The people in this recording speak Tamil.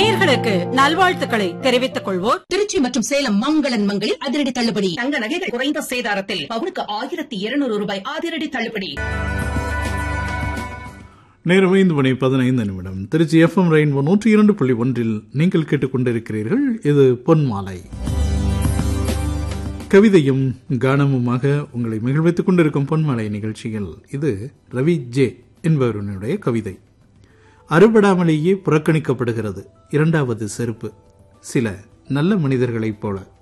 நேயர்களுக்கு நல்வாழ்த்துக்களை தெரிவித்துக் கொள்வோர் திருச்சி மற்றும் சேலம் மங்களன் மங்களில் அதிரடி தள்ளுபடி தங்க நகைகள் குறைந்த சேதாரத்தில் பவுனுக்கு ஆயிரத்தி இருநூறு ரூபாய் அதிரடி தள்ளுபடி நேரம் ஐந்து மணி பதினைந்து நிமிடம் திருச்சி எஃப்எம் ரெயின்போ நூற்றி இரண்டு புள்ளி ஒன்றில் நீங்கள் கேட்டுக்கொண்டிருக்கிறீர்கள் இது பொன்மாலை கவிதையும் கானமுமாக உங்களை மகிழ்வித்துக் கொண்டிருக்கும் பொன்மாலை நிகழ்ச்சியில் இது ரவி ஜே என்பவருடைய கவிதை அறுபடாமலேயே புறக்கணிக்கப்படுகிறது இரண்டாவது செருப்பு சில நல்ல மனிதர்களைப் போல